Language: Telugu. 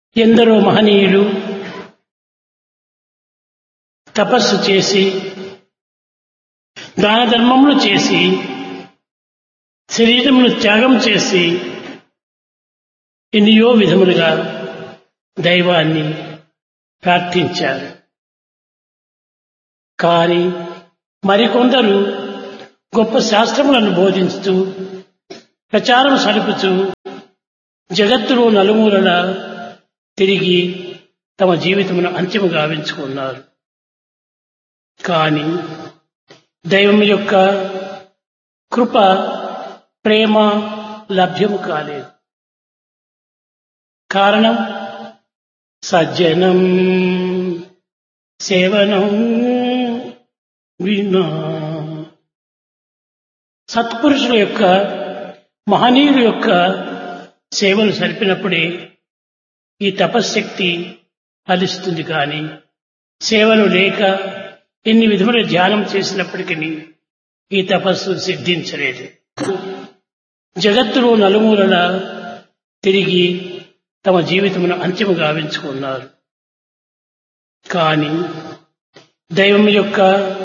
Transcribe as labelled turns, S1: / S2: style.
S1: ఎందరో మహనీయులు తపస్సు చేసి దాన ధర్మములు చేసి శరీరమును త్యాగం చేసి ఎన్నయో విధములుగా దైవాన్ని ప్రార్థించారు కానీ మరికొందరు గొప్ప శాస్త్రములను బోధించుతూ ప్రచారం సలుపుతూ జగత్తులో నలుమూలల తిరిగి తమ జీవితమును అంతిమ గావించుకున్నారు కానీ దైవం యొక్క కృప ప్రేమ లభ్యము కాలేదు కారణం సజ్జనం సేవనం వినా సత్పురుషుల యొక్క మహనీయుల యొక్క సేవలు సరిపినప్పుడే ఈ తపశ్శక్తి ఫలిస్తుంది కానీ సేవలు లేక ఎన్ని విధముల ధ్యానం చేసినప్పటికీ ఈ తపస్సు సిద్ధించలేదు జగత్తులో నలుమూలల తిరిగి తమ జీవితమును అంతిమ గావించుకున్నారు కానీ దైవం యొక్క